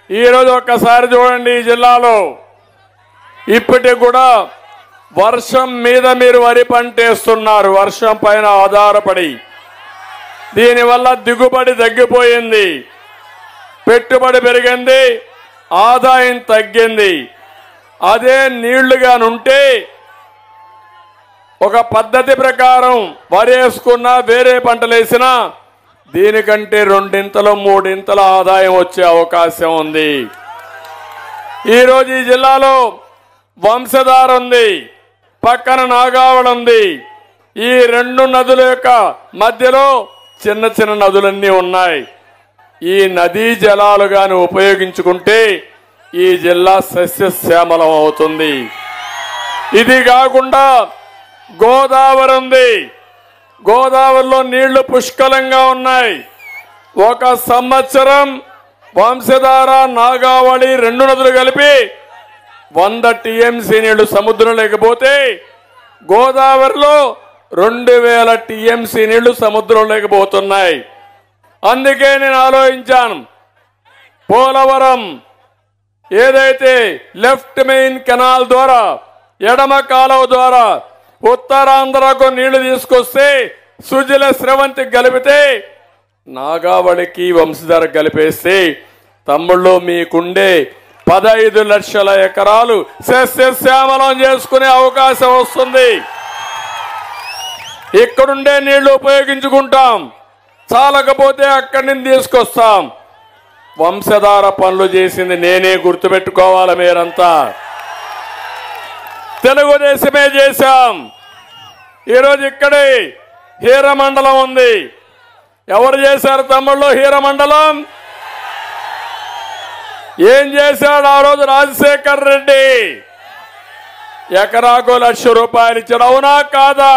ఈరోజు ఒక్కసారి చూడండి ఈ జిల్లాలో ఇప్పటికి కూడా వర్షం మీద మీరు వరి పంటేస్తున్నారు వర్షం పైన ఆధారపడి దీనివల్ల దిగుబడి తగ్గిపోయింది పెట్టుబడి పెరిగింది ఆదాయం తగ్గింది అదే నీళ్లుగానుంటే ఒక పద్ధతి ప్రకారం వరి వేసుకున్నా వేరే పంటలు వేసినా దీనికంటే రెండింతలు మూడింతల ఆదాయం వచ్చే అవకాశం ఉంది ఈరోజు ఈ జిల్లాలో వంశధార ఉంది పక్కన నాగావళ ఉంది ఈ రెండు నదుల యొక్క మధ్యలో చిన్న చిన్న నదులన్నీ ఉన్నాయి ఈ నదీ జలాలు గాని ఉపయోగించుకుంటే ఈ జిల్లా సస్యశ్యామలం అవుతుంది ఇది కాకుండా గోదావరి ఉంది గోదావరిలో నీళ్లు పుష్కలంగా ఉన్నాయి ఒక సంవత్సరం వంశధార నాగావళి రెండు నదులు కలిపి వంద టీఎంసీ నీళ్లు సముద్రం లేకపోతే గోదావరిలో రెండు వేల టీఎంసీ నీళ్లు సముద్రం లేకపోతున్నాయి అందుకే నేను ఆలోచించాను పోలవరం ఏదైతే లెఫ్ట్ మెయిన్ కెనాల్ ద్వారా ఎడమ కాలువ ద్వారా ఉత్తరాంధ్రకు నీళ్లు తీసుకొస్తే సుజల స్రవంతి కలిపితే నాగావళికి వంశధార కలిపేస్తే తమ్ముళ్ళు మీకుండే పదహైదు లక్షల ఎకరాలు సస్యశ్యామలం చేసుకునే అవకాశం వస్తుంది ఇక్కడుండే నీళ్లు ఉపయోగించుకుంటాం చాలకపోతే అక్కడి నుంచి తీసుకొస్తాం వంశధార పనులు చేసింది నేనే గుర్తుపెట్టుకోవాలి మీరంతా తెలుగుదేశమే చేశాం ఈరోజు ఇక్కడే హీరమండలం ఉంది ఎవరు చేశారు తమ్ముళ్ళు హీరమండలం ఏం చేశాడు ఆ రోజు రాజశేఖర్ రెడ్డి ఎకరాకు లక్ష రూపాయలు ఇచ్చాడు అవునా కాదా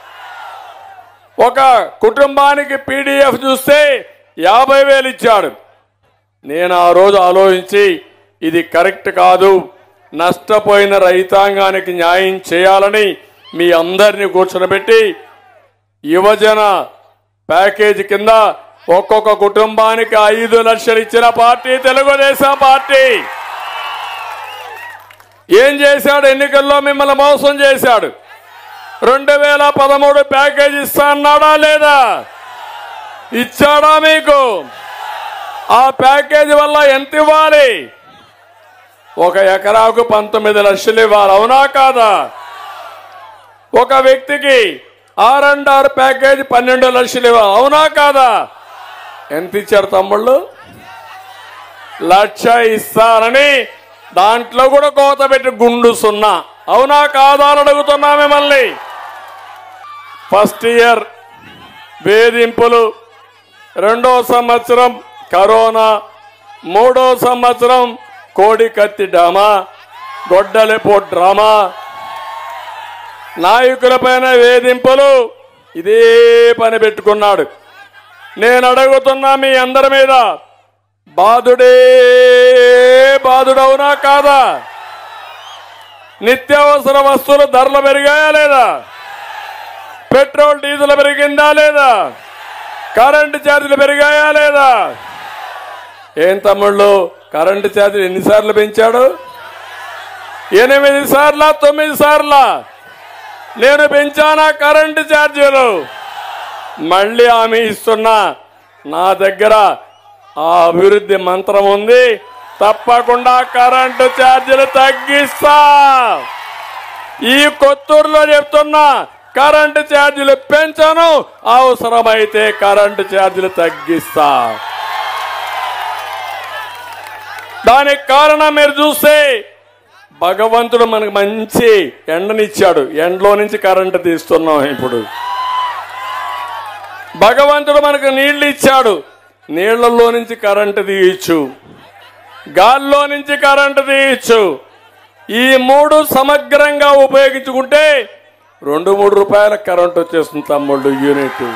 ఒక కుటుంబానికి పీడిఎఫ్ చూస్తే యాభై వేలు ఇచ్చాడు నేను ఆ రోజు ఆలోచించి ఇది కరెక్ట్ కాదు నష్టపోయిన రైతాంగానికి న్యాయం చేయాలని మీ అందరినీ కూర్చొనబెట్టి యువజన ప్యాకేజీ కింద ఒక్కొక్క కుటుంబానికి ఐదు లక్షలు ఇచ్చిన పార్టీ తెలుగుదేశం పార్టీ ఏం చేశాడు ఎన్నికల్లో మిమ్మల్ని మోసం చేశాడు రెండు వేల పదమూడు ప్యాకేజ్ ఇస్తా అన్నాడా లేదా ఇచ్చాడా మీకు ఆ ప్యాకేజ్ వల్ల ఎంత ఇవ్వాలి ఒక ఎకరాకు పంతొమ్మిది లక్షలు ఇవ్వాలి అవునా కాదా ఒక వ్యక్తికి ఆర్ అండ్ ఆర్ ప్యాకేజ్ పన్నెండు లక్షలు ఇవ్వాలి అవునా కాదా ఎంత ఇచ్చారు తమ్ముళ్ళు లక్ష ఇస్తారని దాంట్లో కూడా కోత పెట్టి గుండు సున్నా అవునా కాదా అని అడుగుతున్నా మిమ్మల్ని ఫస్ట్ ఇయర్ వేధింపులు రెండో సంవత్సరం కరోనా మూడో సంవత్సరం కోడి కత్తి డ్రామా గొడ్డలిపో డ్రామా నాయకులపైన వేధింపులు ఇదే పని పెట్టుకున్నాడు నేను అడుగుతున్నా మీ అందరి మీద బాధుడే బాధుడవునా కాదా నిత్యావసర వస్తువుల ధరలు పెరిగాయా లేదా పెట్రోల్ డీజిల్ పెరిగిందా లేదా కరెంటు ఛార్జీలు పెరిగాయా లేదా ఏం తమ్ముళ్ళు కరెంటు ఛార్జీలు ఎన్నిసార్లు పెంచాడు ఎనిమిది సార్లా తొమ్మిది సార్లా నేను పెంచానా కరెంటు ఛార్జీలు మళ్ళీ హామీ ఇస్తున్నా నా దగ్గర ఆ అభివృద్ధి మంత్రం ఉంది తప్పకుండా కరెంటు ఛార్జీలు తగ్గిస్తా ఈ కొత్తూరులో చెప్తున్నా కరెంటు ఛార్జీలు పెంచను అవసరమైతే కరెంటు ఛార్జీలు తగ్గిస్తా దానికి కారణం మీరు చూస్తే భగవంతుడు మనకు మంచి ఎండనిచ్చాడు ఎండలో నుంచి కరెంటు తీస్తున్నాం ఇప్పుడు భగవంతుడు మనకు నీళ్లు ఇచ్చాడు నీళ్లలో నుంచి కరెంటు తీయచ్చు గాల్లో నుంచి కరెంటు తీయచ్చు ఈ మూడు సమగ్రంగా ఉపయోగించుకుంటే రెండు మూడు రూపాయల కరెంట్ వచ్చేస్తుంది తమ్ముళ్ళు యూనిట్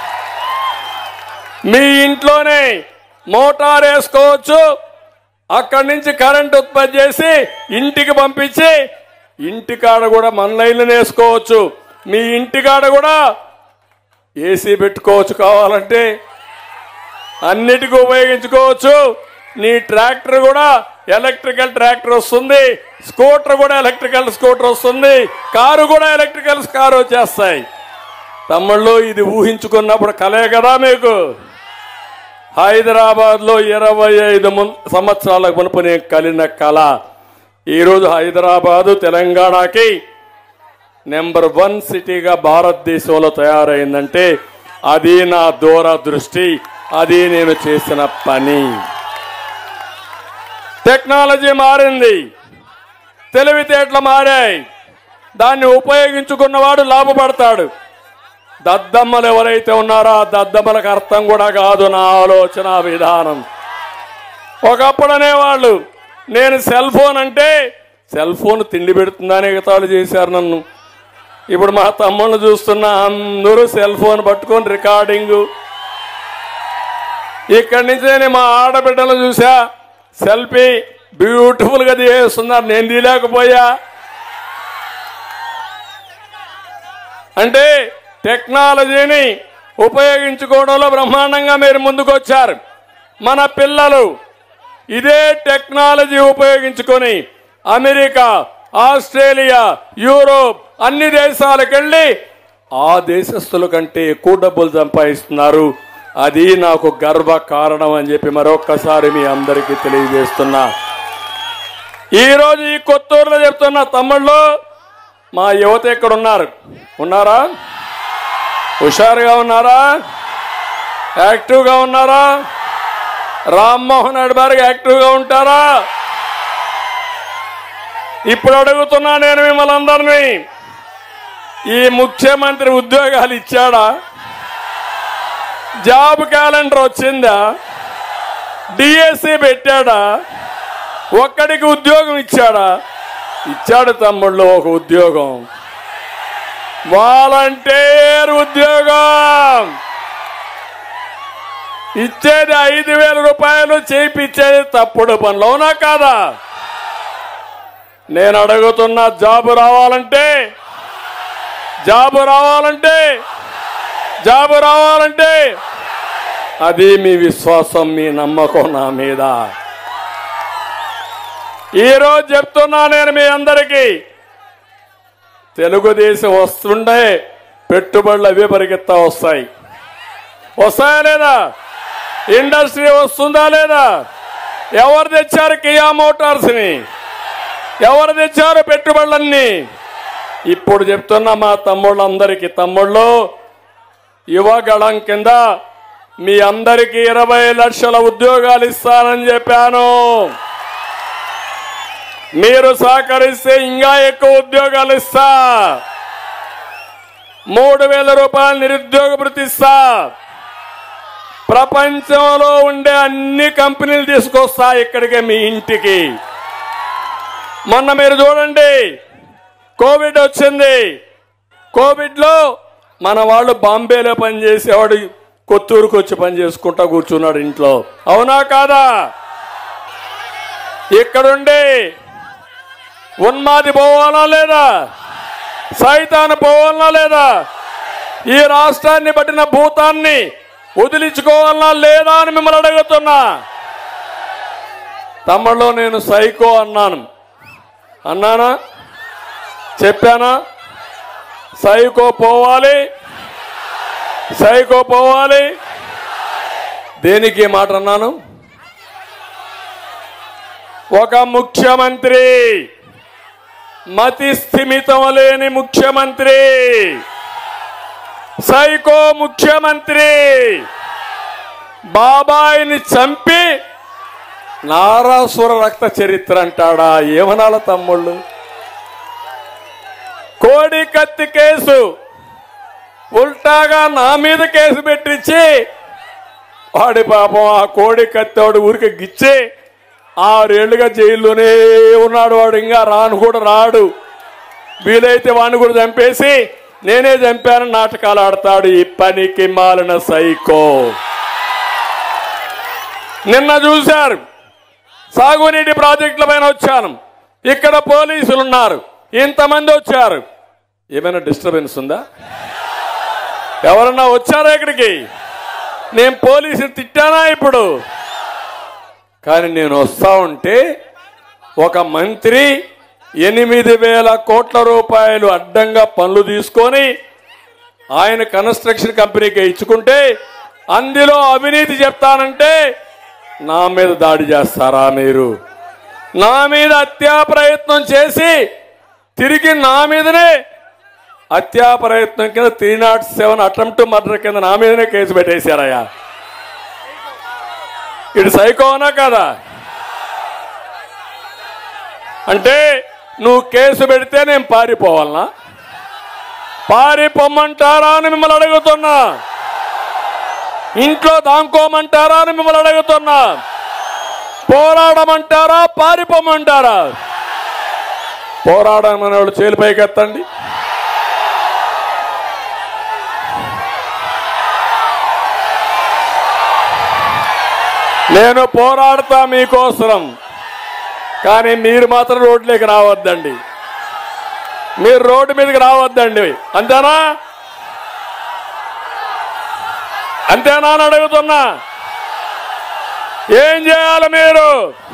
మీ ఇంట్లోనే మోటార్ వేసుకోవచ్చు అక్కడి నుంచి కరెంట్ ఉత్పత్తి చేసి ఇంటికి పంపించి ఇంటికాడ కూడా మన లైన్లు వేసుకోవచ్చు మీ ఇంటికాడ కూడా ఏసీ పెట్టుకోవచ్చు కావాలంటే అన్నిటికీ ఉపయోగించుకోవచ్చు నీ ట్రాక్టర్ కూడా ఎలక్ట్రికల్ ట్రాక్టర్ వస్తుంది స్కూటర్ కూడా ఎలక్ట్రికల్ స్కూటర్ వస్తుంది కారు కూడా ఎలక్ట్రికల్ కారు వచ్చేస్తాయి తమ్ముళ్ళు ఇది ఊహించుకున్నప్పుడు కలే కదా మీకు హైదరాబాద్ లో ఇరవై ఐదు ముం- సంవత్సరాల మునుపు నేను కలిగిన కళ ఈరోజు హైదరాబాదు తెలంగాణకి నెంబర్ వన్ సిటీగా భారతదేశంలో తయారైందంటే అది నా దూరదృష్టి అది నేను చేసిన పని టెక్నాలజీ మారింది తెలివితేటలు మారాయి దాన్ని ఉపయోగించుకున్నవాడు లాభపడతాడు దద్దమ్మలు ఎవరైతే ఉన్నారో ఆ దద్దమ్మలకు అర్థం కూడా కాదు నా ఆలోచన విధానం ఒకప్పుడు అనేవాళ్ళు నేను సెల్ ఫోన్ అంటే సెల్ ఫోన్ తిండి పెడుతుందని ఎగతాళి చేశారు నన్ను ఇప్పుడు మా తమ్ముళ్ళు చూస్తున్న అందరూ సెల్ ఫోన్ పట్టుకొని రికార్డింగ్ ఇక్కడి నుంచి నేను మా ఆడబిడ్డలు చూసా సెల్ఫీ బ్యూటిఫుల్ గా తీస్తున్నారు నేను తీయలేకపోయా అంటే టెక్నాలజీని ఉపయోగించుకోవడంలో బ్రహ్మాండంగా మీరు ముందుకు వచ్చారు మన పిల్లలు ఇదే టెక్నాలజీ ఉపయోగించుకొని అమెరికా ఆస్ట్రేలియా యూరోప్ అన్ని దేశాలకు వెళ్ళి ఆ దేశస్తుల కంటే ఎక్కువ డబ్బులు సంపాదిస్తున్నారు అది నాకు గర్వ కారణం అని చెప్పి మరొక్కసారి మీ అందరికీ తెలియజేస్తున్నా ఈ రోజు ఈ కొత్తూరులో చెప్తున్న తమ్ముళ్ళు మా యువత ఎక్కడ ఉన్నారు ఉన్నారా హుషారుగా ఉన్నారా యాక్టివ్గా ఉన్నారా రామ్మోహన్ రెడ్డి గారికి యాక్టివ్గా ఉంటారా ఇప్పుడు అడుగుతున్నా నేను మిమ్మల్ని అందరినీ ఈ ముఖ్యమంత్రి ఉద్యోగాలు ఇచ్చాడా జాబ్ క్యాలెండర్ వచ్చిందా డిఎస్సి పెట్టాడా ఒక్కడికి ఉద్యోగం ఇచ్చాడా ఇచ్చాడు తమ్ముళ్ళు ఒక ఉద్యోగం వాలంటీర్ ఉద్యోగం ఇచ్చేది ఐదు వేల రూపాయలు చేయించేది తప్పుడు పనులు అవునా కాదా నేను అడుగుతున్న జాబు రావాలంటే జాబు రావాలంటే జాబు రావాలంటే అది మీ విశ్వాసం మీ నమ్మకం నా మీద ఈరోజు చెప్తున్నా నేను మీ అందరికీ తెలుగుదేశం వస్తుండే పెట్టుబడులు అవే పరిగెత్తా వస్తాయి వస్తాయా లేదా ఇండస్ట్రీ వస్తుందా లేదా ఎవరు తెచ్చారు కియా మోటార్స్ ని ఎవరు తెచ్చారు పెట్టుబడులన్నీ ఇప్పుడు చెప్తున్నా మా తమ్ముళ్ళందరికీ తమ్ముళ్ళు యువగళం కింద మీ అందరికీ ఇరవై లక్షల ఉద్యోగాలు ఇస్తానని చెప్పాను మీరు సహకరిస్తే ఇంకా ఎక్కువ ఉద్యోగాలు ఇస్తా మూడు వేల రూపాయలు నిరుద్యోగ భృతి ఇస్తా ప్రపంచంలో ఉండే అన్ని కంపెనీలు తీసుకొస్తా ఇక్కడికి మీ ఇంటికి మొన్న మీరు చూడండి కోవిడ్ వచ్చింది కోవిడ్ లో మన వాళ్ళు బాంబేలో పనిచేసేవాడు కొత్తూరుకు వచ్చి పని చేసుకుంటా కూర్చున్నాడు ఇంట్లో అవునా కాదా ఇక్కడుండి ఉన్మాది పోవాలా లేదా సైతాన్ని పోవాలనా లేదా ఈ రాష్ట్రాన్ని పట్టిన భూతాన్ని వదిలించుకోవాలనా లేదా అని మిమ్మల్ని అడుగుతున్నా తమ్ముళ్ళు నేను సైకో అన్నాను అన్నానా చెప్పానా సైకో పోవాలి సైకో పోవాలి దేనికి ఈ మాట అన్నాను ఒక ముఖ్యమంత్రి మతి స్థిమితం లేని ముఖ్యమంత్రి సైకో ముఖ్యమంత్రి బాబాయిని చంపి నారాసుర రక్త చరిత్ర అంటాడా ఏమనాల తమ్ముళ్ళు కోడి కత్తి కేసు ఉల్టాగా నా మీద కేసు పెట్టించి వాడి పాపం ఆ కోడి కత్తి వాడు ఊరికి గిచ్చి ఆరేళ్లుగా జైల్లోనే ఉన్నాడు వాడు ఇంకా రాను కూడా రాడు వీలైతే వాడిని కూడా చంపేసి నేనే చంపాను నాటకాలు ఆడతాడు ఈ పనికి మాలిన సైకో నిన్న చూశారు సాగునీటి ప్రాజెక్టుల పైన వచ్చాను ఇక్కడ పోలీసులు ఉన్నారు ఇంతమంది వచ్చారు ఏమైనా డిస్టర్బెన్స్ ఉందా ఎవరన్నా వచ్చారా ఇక్కడికి నేను పోలీసుని తిట్టానా ఇప్పుడు కానీ నేను వస్తా ఉంటే ఒక మంత్రి ఎనిమిది వేల కోట్ల రూపాయలు అడ్డంగా పనులు తీసుకొని ఆయన కన్స్ట్రక్షన్ కంపెనీకి ఇచ్చుకుంటే అందులో అవినీతి చెప్తానంటే నా మీద దాడి చేస్తారా మీరు నా మీద హత్యా ప్రయత్నం చేసి తిరిగి నా మీదనే హత్యా ప్రయత్నం కింద three naught seven attempt murder కింద నా మీదనే కేసు పెట్టేశారయ్యా ఇటు సైకోనా కదా అంటే నువ్వు కేసు పెడితే నేను పారిపోవాలనా పారిపోమ్మంటారా అని మిమ్మల్ని అడుగుతున్నా ఇంట్లో దాంకోమంటారా అని మిమ్మల్ని అడుగుతున్నా పోరాడమంటారా పారిపోమంటారా పోరాడమనే వాళ్ళు చేలు పైకెత్తండి నేను పోరాడతా మీకోసరం కానీ మీరు మాత్రం రోడ్లోకి రావద్దండి మీరు రోడ్డు మీదకి రావద్దండి అంతేనా అంతేనా అని అడుగుతున్నా ఏం చేయాలి మీరు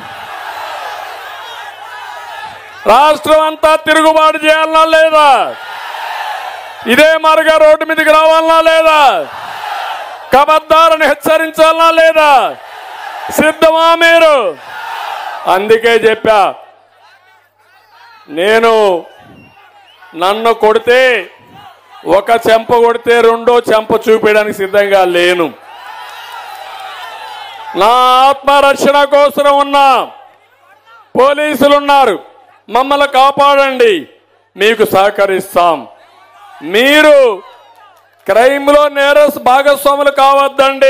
రాష్ట్రం అంతా తిరుగుబాటు చేయాలనా లేదా ఇదే మరుగా రోడ్డు మీదకి రావాలనా లేదా కబద్దారని హెచ్చరించాలనా లేదా సిద్ధమా మీరు అందుకే చెప్పా నేను నన్ను కొడితే ఒక చెంప కొడితే రెండో చెంప చూపించడానికి సిద్ధంగా లేను నా ఆత్మరక్షణ కోసం ఉన్నా పోలీసులు ఉన్నారు మమ్మల్ని కాపాడండి మీకు సహకరిస్తాం మీరు క్రైమ్లో నేరస్ భాగస్వాములు కావద్దండి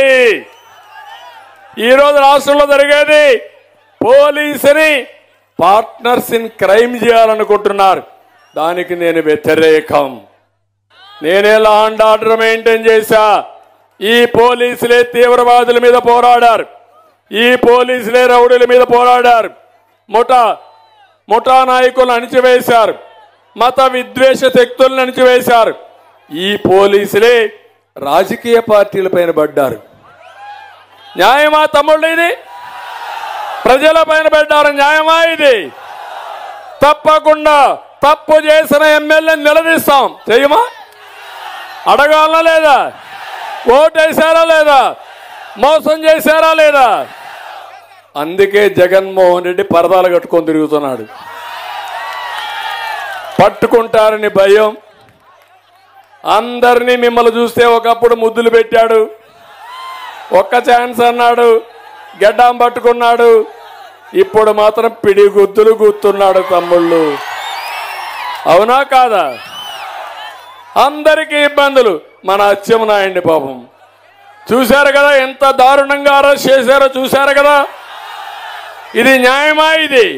ఈరోజు రాష్ట్రంలో జరిగేది పోలీసుని పార్ట్నర్స్ ఇన్ క్రైమ్ చేయాలనుకుంటున్నారు దానికి నేను వ్యతిరేకం నేనే లా అండ్ ఆర్డర్ మెయింటైన్ చేశా ఈ పోలీసులే తీవ్రవాదుల మీద పోరాడారు ఈ పోలీసులే రౌడీల మీద పోరాడారు ముఠా ముఠా నాయకులను అణిచివేశారు మత విద్వేష శక్తులను అణిచివేశారు ఈ పోలీసులే రాజకీయ పార్టీల పైన పడ్డారు న్యాయమా తమ్ముళ్ళు ఇది ప్రజల పైన పెట్టారు న్యాయమా ఇది తప్పకుండా తప్పు చేసిన ఎమ్మెల్యే నిలదీస్తాం చెయ్యమా అడగాలనా లేదా ఓటేశారా లేదా మోసం చేశారా లేదా అందుకే జగన్మోహన్ రెడ్డి పరదాలు కట్టుకొని తిరుగుతున్నాడు పట్టుకుంటారని భయం అందరినీ మిమ్మల్ని చూస్తే ఒకప్పుడు ముద్దులు పెట్టాడు ఒక్క ఛాన్స్ అన్నాడు గడ్డాం పట్టుకున్నాడు ఇప్పుడు మాత్రం పిడి గుద్దులు గుర్తున్నాడు తమ్ముళ్ళు అవునా కాదా అందరికీ ఇబ్బందులు మన అచ్చెమనాయండి పాపం చూశారు కదా ఎంత దారుణంగా అరెస్ట్ చేశారో చూశారు కదా ఇది న్యాయమా ఇది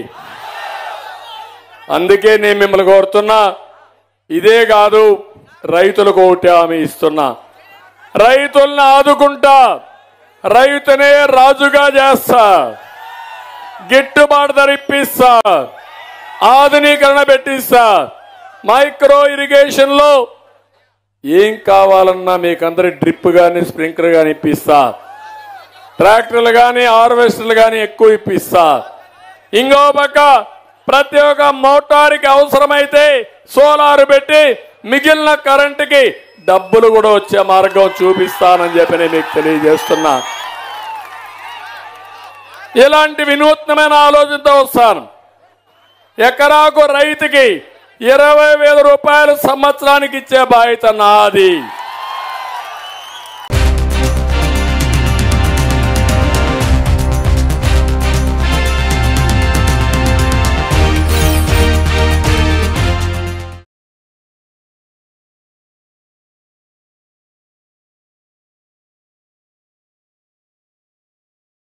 అందుకే నేను మిమ్మల్ని కోరుతున్నా ఇదే కాదు రైతులకు ఒకటి హామీ ఇస్తున్నా రైతుల్ని ఆదుకుంటా రైతునే రాజుగా చేస్తా గిట్టుబాటు ధర ఇప్పిస్తా ఆధునీకరణ పెట్టిస్తా మైక్రో ఇరిగేషన్ లో ఏం కావాలన్నా మీకు అందరి డ్రిప్ కానీ స్ప్రింక్లర్ కానీ ఇప్పిస్తా ట్రాక్టర్లు కానీ హార్వెస్టర్లు కానీ ఎక్కువ ఇప్పిస్తా ఇంకో పక్క ప్రతి ఒక్క మోటార్కి అవసరమైతే సోలార్ పెట్టి మిగిలిన కరెంటుకి డబ్బులు కూడా వచ్చే మార్గం చూపిస్తానని చెప్పి నేను మీకు తెలియజేస్తున్నా ఇలాంటి వినూత్నమైన ఆలోచనతో వస్తాను ఎకరాకు రైతుకి ఇరవై వేల రూపాయలు సంవత్సరానికి ఇచ్చే బాధ్యత నాది